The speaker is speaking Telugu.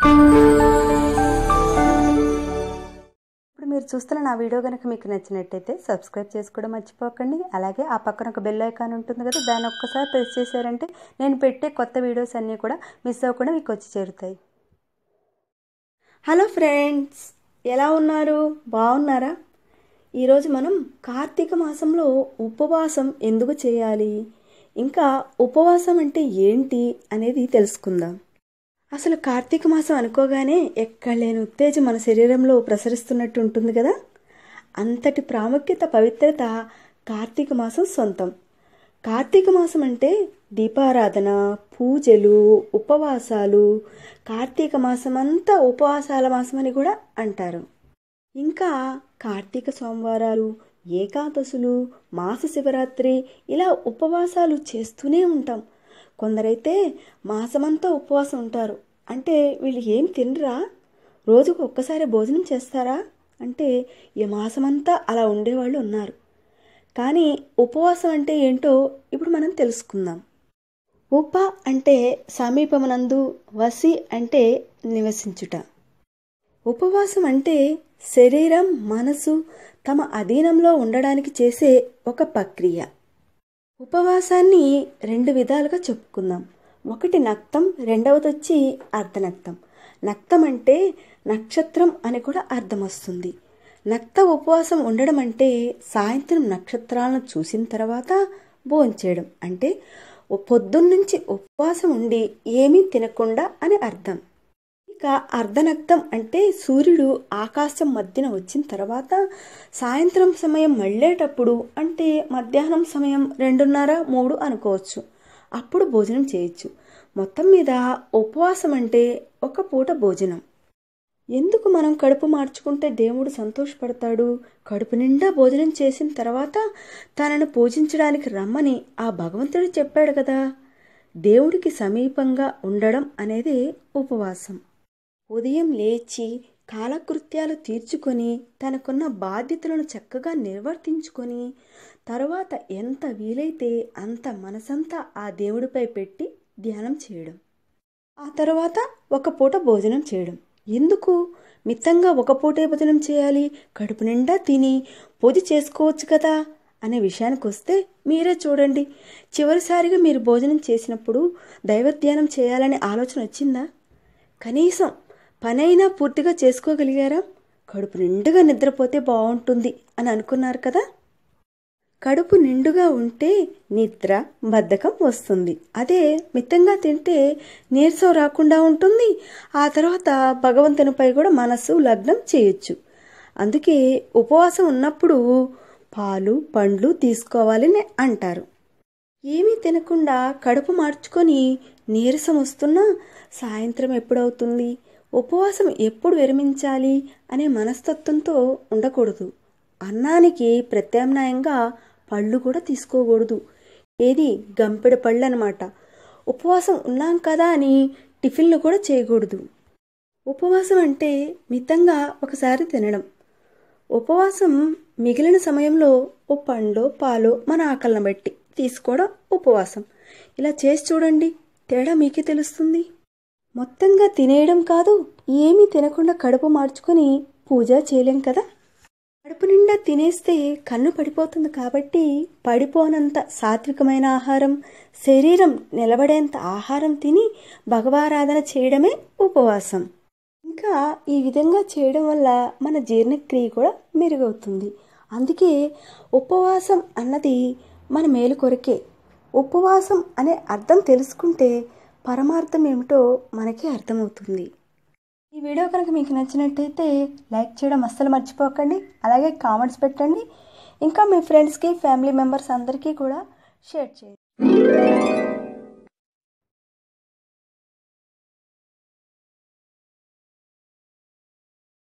ఇప్పుడు మీరు చూస్తున్న నా వీడియో కనుక మీకు నచ్చినట్టయితే సబ్స్క్రైబ్ చేసుకోవడం మర్చిపోకండి అలాగే ఆ పక్కన ఒక బెల్ ఐకాన్ ఉంటుంది కదా దాన్ని ఒక్కసారి ప్రెస్ చేశారంటే నేను పెట్టే కొత్త వీడియోస్ అన్నీ కూడా మిస్ అవ్వకుండా మీకు వచ్చి చేరుతాయి హలో ఫ్రెండ్స్ ఎలా ఉన్నారు బాగున్నారా ఈరోజు మనం కార్తీక మాసంలో ఉపవాసం ఎందుకు చేయాలి ఇంకా ఉపవాసం అంటే ఏంటి అనేది తెలుసుకుందాం అసలు కార్తీక మాసం అనుకోగానే ఎక్కడ లేని ఉత్తేజం మన శరీరంలో ప్రసరిస్తున్నట్టు ఉంటుంది కదా అంతటి ప్రాముఖ్యత పవిత్రత కార్తీక మాసం సొంతం కార్తీక మాసం అంటే దీపారాధన పూజలు ఉపవాసాలు కార్తీక మాసం అంతా ఉపవాసాల మాసం అని కూడా అంటారు ఇంకా కార్తీక సోమవారాలు ఏకాదశులు మాస శివరాత్రి ఇలా ఉపవాసాలు చేస్తూనే ఉంటాం కొందరైతే మాసమంతా ఉపవాసం ఉంటారు అంటే వీళ్ళు ఏం తినరా రోజుకు ఒక్కసారి భోజనం చేస్తారా అంటే ఈ మాసమంతా అలా ఉండేవాళ్ళు ఉన్నారు కానీ ఉపవాసం అంటే ఏంటో ఇప్పుడు మనం తెలుసుకుందాం ఉప అంటే సమీపమునందు వసి అంటే నివసించుట ఉపవాసం అంటే శరీరం మనసు తమ అధీనంలో ఉండడానికి చేసే ఒక ప్రక్రియ ఉపవాసాన్ని రెండు విధాలుగా చెప్పుకుందాం ఒకటి నక్తం రెండవది వచ్చి అర్ధనక్తం నక్తం అంటే నక్షత్రం అని కూడా అర్థం వస్తుంది నక్త ఉపవాసం ఉండడం అంటే సాయంత్రం నక్షత్రాలను చూసిన తర్వాత భోంచేయడం అంటే పొద్దున్నుంచి ఉపవాసం ఉండి ఏమీ తినకుండా అని అర్థం ఇక అర్ధనక్తం అంటే సూర్యుడు ఆకాశం మధ్యన వచ్చిన తర్వాత సాయంత్రం సమయం మళ్ళేటప్పుడు అంటే మధ్యాహ్నం సమయం రెండున్నర మూడు అనుకోవచ్చు అప్పుడు భోజనం చేయొచ్చు మొత్తం మీద ఉపవాసం అంటే ఒక పూట భోజనం ఎందుకు మనం కడుపు మార్చుకుంటే దేవుడు సంతోషపడతాడు కడుపు నిండా భోజనం చేసిన తర్వాత తనను పూజించడానికి రమ్మని ఆ భగవంతుడు చెప్పాడు కదా దేవుడికి సమీపంగా ఉండడం అనేది ఉపవాసం ఉదయం లేచి కాలకృత్యాలు తీర్చుకొని తనకున్న బాధ్యతలను చక్కగా నిర్వర్తించుకొని తరువాత ఎంత వీలైతే అంత మనసంతా ఆ దేవుడిపై పెట్టి ధ్యానం చేయడం ఆ తర్వాత ఒక పూట భోజనం చేయడం ఎందుకు మిత్తంగా ఒక పూటే భోజనం చేయాలి కడుపు నిండా తిని పూజ చేసుకోవచ్చు కదా అనే విషయానికి వస్తే మీరే చూడండి చివరిసారిగా మీరు భోజనం చేసినప్పుడు దైవధ్యానం చేయాలనే ఆలోచన వచ్చిందా కనీసం పనైనా పూర్తిగా చేసుకోగలిగారా కడుపు నిండుగా నిద్రపోతే బాగుంటుంది అని అనుకున్నారు కదా కడుపు నిండుగా ఉంటే నిద్ర బద్ధకం వస్తుంది అదే మితంగా తింటే నీరసం రాకుండా ఉంటుంది ఆ తర్వాత భగవంతునిపై కూడా మనసు లగ్నం చేయొచ్చు అందుకే ఉపవాసం ఉన్నప్పుడు పాలు పండ్లు తీసుకోవాలని అంటారు ఏమీ తినకుండా కడుపు మార్చుకొని నీరసం వస్తున్నా సాయంత్రం ఎప్పుడవుతుంది ఉపవాసం ఎప్పుడు విరమించాలి అనే మనస్తత్వంతో ఉండకూడదు అన్నానికి ప్రత్యామ్నాయంగా పళ్ళు కూడా తీసుకోకూడదు ఏది గంపెడ పళ్ళు అనమాట ఉపవాసం ఉన్నాం కదా అని టిఫిన్లు కూడా చేయకూడదు ఉపవాసం అంటే మితంగా ఒకసారి తినడం ఉపవాసం మిగిలిన సమయంలో ఓ పండో పాలో మన ఆకలిని బట్టి తీసుకోవడం ఉపవాసం ఇలా చేసి చూడండి తేడా మీకే తెలుస్తుంది మొత్తంగా తినేయడం కాదు ఏమీ తినకుండా కడుపు మార్చుకొని పూజ చేయలేం కదా కడుపు నిండా తినేస్తే కన్ను పడిపోతుంది కాబట్టి పడిపోనంత సాత్వికమైన ఆహారం శరీరం నిలబడేంత ఆహారం తిని భగవారాధన చేయడమే ఉపవాసం ఇంకా ఈ విధంగా చేయడం వల్ల మన జీర్ణక్రియ కూడా మెరుగవుతుంది అందుకే ఉపవాసం అన్నది మన మేలు కొరకే ఉపవాసం అనే అర్థం తెలుసుకుంటే పరమార్థం ఏమిటో మనకే అర్థమవుతుంది ఈ వీడియో కనుక మీకు నచ్చినట్టయితే లైక్ చేయడం అస్సలు మర్చిపోకండి అలాగే కామెంట్స్ పెట్టండి ఇంకా మీ ఫ్రెండ్స్కి ఫ్యామిలీ మెంబర్స్ అందరికీ కూడా షేర్ చేయండి